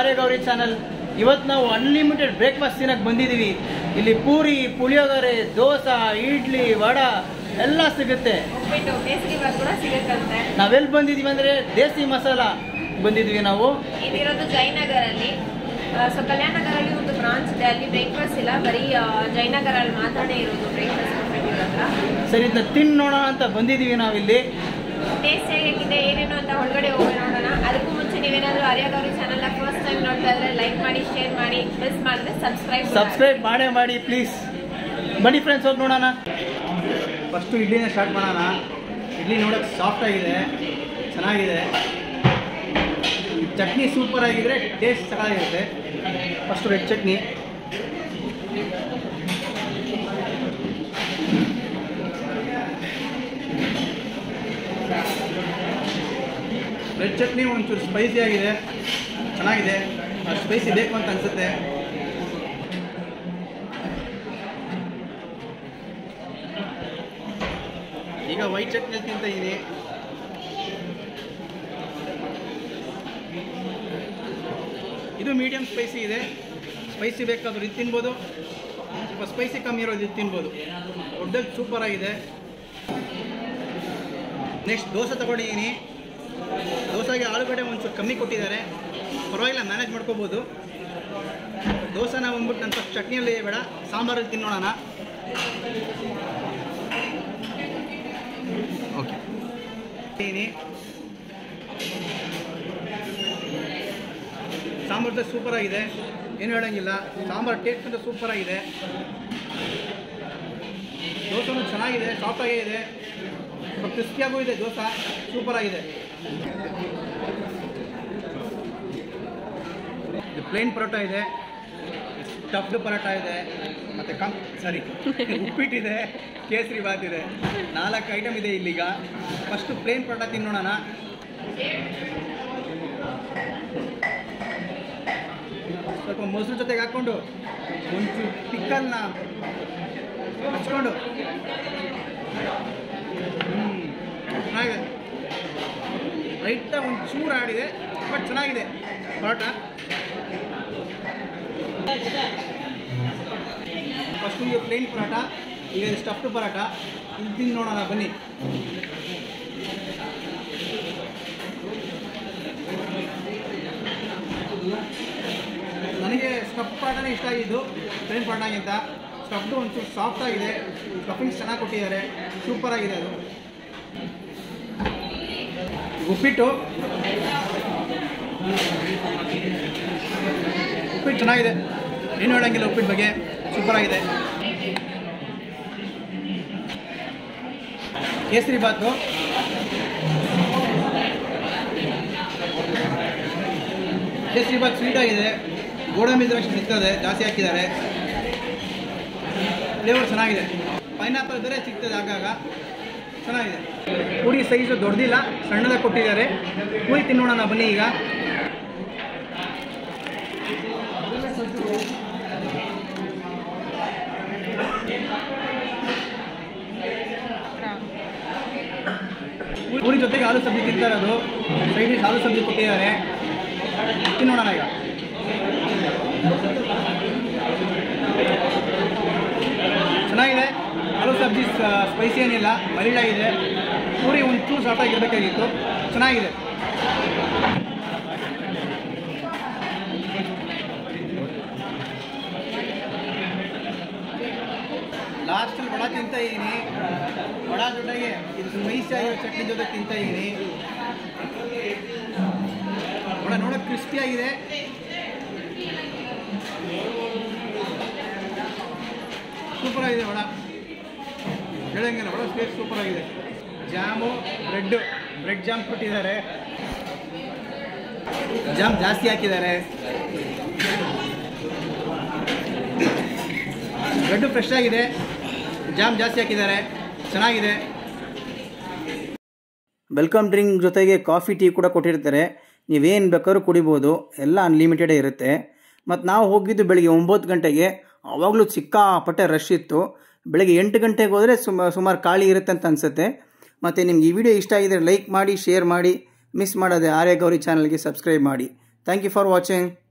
ಆರ್ಯಗೌರಿ channel ಇವತ್ತು ನಾವು unlimited breakfast ತಿನ್ನಕ್ಕೆ ಬಂದಿದ್ದೀವಿ ಇಲ್ಲಿ ಪೂರಿ ಪುಳಿಯೋಗರೆ ದೋಸೆ ಇಡ್ಲಿ ವಡ ಎಲ್ಲ ಸಿಗುತ್ತೆ ಉಪ್ಪಿಟ್ಟು ಕೇಸರಿ ಬಾತ್ ಕೂಡ ಸಿಗುತ್ತಂತೆ ನಾವೆಲ್ಲಿ ಬಂದಿದ್ದೀವಿ ಅಂದರೆ ದೇಸಿ ಮಸಾಲ ಬಂದಿದ್ದೀವಿ ನಾವು ಇದಿರೋದು ಜಯನಗರಲ್ಲಿ ಸೊ ಕಲ್ಯಾಣ ನಗರಲ್ಲಿ ಒಂದು ಬ್ರಾಂಚ್ ಇದೆ ಅಲ್ಲಿ ಬ್ರೇಕ್ಫಾಸ್ಟ್ ಇಲ್ಲ ಬರೀ ಆ, ಜಯನಗರಲ್ಲಿ ಮಾತ್ರ ಇರೋದು ಬ್ರೇಕ್ಫಾಸ್ಟ್ ಹತ್ರ ಸರಿ ಇದನ್ನ ತಿನ್ ನೋಡೋಣ ಅಂತ ಬಂದಿದ್ದೀವಿ ನಾವಿಲ್ಲಿ ಟೇಸ್ಟ್ ಹೇಗಿದೆ ಏನೇನು ಅಂತ ಒಳಗಡೆ ಹೋಗಿ ನೋಡೋಣ ಅದಕ್ಕೂ ಮುಂಚೆ ನೀವೇನಾದ್ರೂ ಆರ್ಯಗೌರಿ ಚಾನಲ್ನ ಫಸ್ಟ್ ಟೈಮ್ ನೋಡ್ತಾ ಇದ್ರೆ ಲೈಕ್ ಮಾಡಿ ಶೇರ್ ಮಾಡಿ ಮಿಸ್ ಮಾಡಿದ್ರೆ ಸಬ್ಸ್ಕ್ರೈಬ್ ಸಬ್ಸ್ಕ್ರೈಬ್ ಮಾಡೇ ಮಾಡಿ ಪ್ಲೀಸ್ ಬನ್ನಿ ಫ್ರೆಂಡ್ಸ್ ಹೋಗಿ ನೋಡೋಣ ಫಸ್ಟು ಇಡ್ಲಿನ ಸ್ಟಾರ್ಟ್ ಮಾಡೋಣ ಇಡ್ಲಿ ನೋಡೋಕ್ಕೆ ಸಾಫ್ಟ್ ಆಗಿದೆ ಚೆನ್ನಾಗಿದೆ ಚಟ್ನಿ ಸೂಪರ್ ಆಗಿದ್ರೆ ಟೇಸ್ಟ್ ಚೆನ್ನಾಗಿರುತ್ತೆ first red chutney red chutney ಒಂಚೂರು ಸ್ಪೈಸಿ ಆಗಿದೆ ಚೆನ್ನಾಗಿದೆ ಸ್ಪೈಸಿ ಬೇಕು ಅಂತ ಅನಿಸುತ್ತೆ ಈಗ ವೈಟ್ ಚಟ್ನಿ ತಿಂತ ಇದ್ದೀನಿ ಇದು ಮೀಡಿಯಮ್ ಸ್ಪೈಸಿ ಇದೆ ಸ್ಪೈಸಿ ಬೇಕಾದರೂ ಇದು ತಿನ್ಬೋದು ಸ್ವಲ್ಪ ಸ್ಪೈಸಿ ಕಮ್ಮಿ ಇರೋದು ಇದು ತಿನ್ಬೋದು ದೊಡ್ಡದು ಸೂಪರ್ ಆಗಿದೆ ನೆಕ್ಸ್ಟ್ ದೋಸೆ ತಗೊಂಡಿದ್ದೀನಿ ದೋಸೆಗೆ ಆಲೂಗಡ್ಡೆ ಒಂಚೂರು ಕಮ್ಮಿ ಕೊಟ್ಟಿದ್ದಾರೆ ಪರವಾಗಿಲ್ಲ ಮ್ಯಾನೇಜ್ ಮಾಡ್ಕೋಬೋದು ದೋಸೆನ ಬಂದ್ಬಿಟ್ಟು ನನ್ನ ಫಸ್ಟ್ ಚಟ್ನಿಯಲ್ಲಿ ಬೇಡ ಸಾಂಬಾರಲ್ಲಿ ತಿನ್ನೋಣ ಓಕೆ ಇದ್ದೀನಿ ಸಾಂಬಾರು ಜೊತೆ ಸೂಪರ್ ಆಗಿದೆ ಏನು ಹೇಳೋಂಗಿಲ್ಲ ಸಾಂಬಾರು ಟೇಸ್ಟ್ ಅಂತ ಸೂಪರ್ ಆಗಿದೆ ದೋಸೆನೂ ಚೆನ್ನಾಗಿದೆ ಸಾಫ್ಟ್ ಆಗೇ ಇದೆ ಸ್ವಲ್ಪ ಕ್ರಿಸ್ಪಿಯಾಗೂ ಇದೆ ದೋಸೆ ಸೂಪರ್ ಆಗಿದೆ ಇದು ಪ್ಲೇನ್ ಪರೋಟ ಇದೆ ಸ್ಟಫ್ಡ್ ಪರೋಟ ಇದೆ ಮತ್ತು ಕಂ ಸಾರಿ ಉಪ್ಪಿಟ್ಟಿದೆ ಕೇಸರಿ ಬಾತ್ ಇದೆ ನಾಲ್ಕು ಐಟಮ್ ಇದೆ ಇಲ್ಲಿಗ ಫಸ್ಟು ಪ್ಲೇನ್ ಪರೋಟ ತಿನ್ನೋಣ ಸ್ವಲ್ಪ ಮೊಸರು ಜೊತೆಗೆ ಹಾಕ್ಕೊಂಡು ಒಂಚೂರು ಪಿಕ್ಕಲ್ನ ಹಚ್ಕೊಂಡು ಹ್ಞೂ ಚೆನ್ನಾಗಿದೆ ಲೈಟಾಗಿ ಒಂದು ಚೂರು ಆಡಿದೆ ಬಟ್ ಚೆನ್ನಾಗಿದೆ ಪರೋಟ ಫಸ್ಟ್ ಈಗ ಪ್ಲೇನ್ ಪರೋಟ ಈಗ ಸ್ಟಫ್ಡ್ ಪರೋಟ ಇದು ತಿಂದು ನೋಡೋಣ ಬನ್ನಿ ನನಗೆ ಸ್ಟಫ್ ಪರೋಟನೇ ಇಷ್ಟ ಆಗಿದ್ದು ಪ್ಲೇನ್ ಪರೋಟಗಿಂತ ಸ್ಟಫ್ಡು ಒಂಚೂರು ಸಾಫ್ಟ್ ಆಗಿದೆ ಸ್ಟಫಿಂಗ್ಸ್ ಚೆನ್ನಾಗಿ ಕೊಟ್ಟಿದ್ದಾರೆ ಸೂಪರ್ ಆಗಿದೆ ಅದು ಉಪ್ಪಿಟ್ಟು ಉಪ್ಪಿಟ್ಟು ಚೆನ್ನಾಗಿದೆ ಏನು ಹೇಳಂಗಿಲ್ಲ ಉಪ್ಪಿಟ್ಟು ಬಗ್ಗೆ ಸೂಪರ್ ಆಗಿದೆ ಕೇಸರಿ ಬಾತು ಕೇಸರಿ ಬಾತ್ ಸ್ವೀಟ್ ಆಗಿದೆ ಗೋಡಂಬಿ ದ್ರಾಕ್ಷಿ ಸಿಗ್ತದೆ ಜಾಸ್ತಿ ಹಾಕಿದ್ದಾರೆ ಫ್ಲೇವರ್ ಚೆನ್ನಾಗಿದೆ ಪೈನಾಪಲ್ ಬೇರೆ ಸಿಗ್ತದೆ ಆಗಾಗ ಚೆನ್ನಾಗಿದೆ ಪೂರಿ ಸೈಜು ದೊಡ್ಡದಿಲ್ಲ ಸಣ್ಣದಾಗಿ ಕೊಟ್ಟಿದ್ದಾರೆ ಪೂರಿ ತಿನ್ನೋಣ ಬನ್ನಿ ಈಗ ಪೂರಿ ಜೊತೆಗೆ ಆಲೂ ಸಬ್ಜಿ ತಿಂತಾ ಇರೋದು ಸೈಡ್ ಆಲೂ ಸಬ್ಜಿ ಕೊಟ್ಟಿದ್ದಾರೆ ತಿನ್ನೋಣ ಈಗ ಚೆನ್ನಾಗಿದೆ ಆಲೂ ಸಬ್ಜಿ ಸ್ಪೈಸಿ ಏನಿಲ್ಲ ಮೈಲ್ಡ್ ಆಗಿದೆ ಪೂರಿ ಒಂದು ಚೂರು ಸಾಫ್ಟ್ ಆಗಿರಬೇಕಾಗಿತ್ತು ಚೆನ್ನಾಗಿದೆ ಲಾಸ್ಟಲ್ಲಿ ವಡ ತಿಂತ ಇದ್ದೀನಿ ವಡ ಜೊತೆಗೆ ಇದು ಸ್ಪೈಸಿ ಆಗಿರೋ ಚಟ್ನಿ ಜೊತೆ ತಿಂತ ಇದ್ದೀನಿ ವಡ ನೋಡೋಕೆ ಕ್ರಿಸ್ಪಿ ಆಗಿದೆ ಸೂಪರ್ ಆಗಿದೆ ವಡ ಹೇಳಂಗಿಲ್ಲ ವಡ ಟೇಸ್ಟ್ ಸೂಪರ್ ಆಗಿದೆ ಜಾಮು ಬ್ರೆಡ್ ಬ್ರೆಡ್ ಜಾಮ್ ಕೊಟ್ಟಿದ್ದಾರೆ ಜಾಮ್ ಜಾಸ್ತಿ ಹಾಕಿದ್ದಾರೆ ಬ್ರೆಡ್ ಫ್ರೆಶ್ ಆಗಿದೆ ಜಾಮ್ ಜಾಸ್ತಿ ಹಾಕಿದ್ದಾರೆ ಚೆನ್ನಾಗಿದೆ ವೆಲ್ಕಮ್ ಡ್ರಿಂಕ್ ಜೊತೆಗೆ ಕಾಫಿ ಟೀ ಕೂಡ ಕೊಟ್ಟಿರ್ತಾರೆ ನೀವೇನು ಬೇಕಾದ್ರೂ ಕುಡಿಬೋದು ಎಲ್ಲ ಅನ್ಲಿಮಿಟೆಡೇ ಇರುತ್ತೆ ಮತ್ತು ನಾವು ಹೋಗಿದ್ದು ಬೆಳಿಗ್ಗೆ ಒಂಬತ್ತು ಗಂಟೆಗೆ ಆವಾಗಲೂ ಸಿಕ್ಕಾಪಟ್ಟೆ ರಶ್ ಇತ್ತು ಬೆಳಗ್ಗೆ ಎಂಟು ಗಂಟೆಗೆ ಹೋದರೆ ಸುಮ ಸುಮಾರು ಖಾಲಿ ಇರುತ್ತೆ ಅಂತ ಅನಿಸುತ್ತೆ ಮತ್ತು ನಿಮ್ಗೆ ಈ ವಿಡಿಯೋ ಇಷ್ಟ ಆಗಿದ್ರೆ ಲೈಕ್ ಮಾಡಿ ಶೇರ್ ಮಾಡಿ ಮಿಸ್ ಮಾಡದೆ ಆರ್ಯ ಗೌರಿ ಚಾನಲ್ಗೆ ಸಬ್ಸ್ಕ್ರೈಬ್ ಮಾಡಿ ಥ್ಯಾಂಕ್ ಯು ಫಾರ್ ವಾಚಿಂಗ್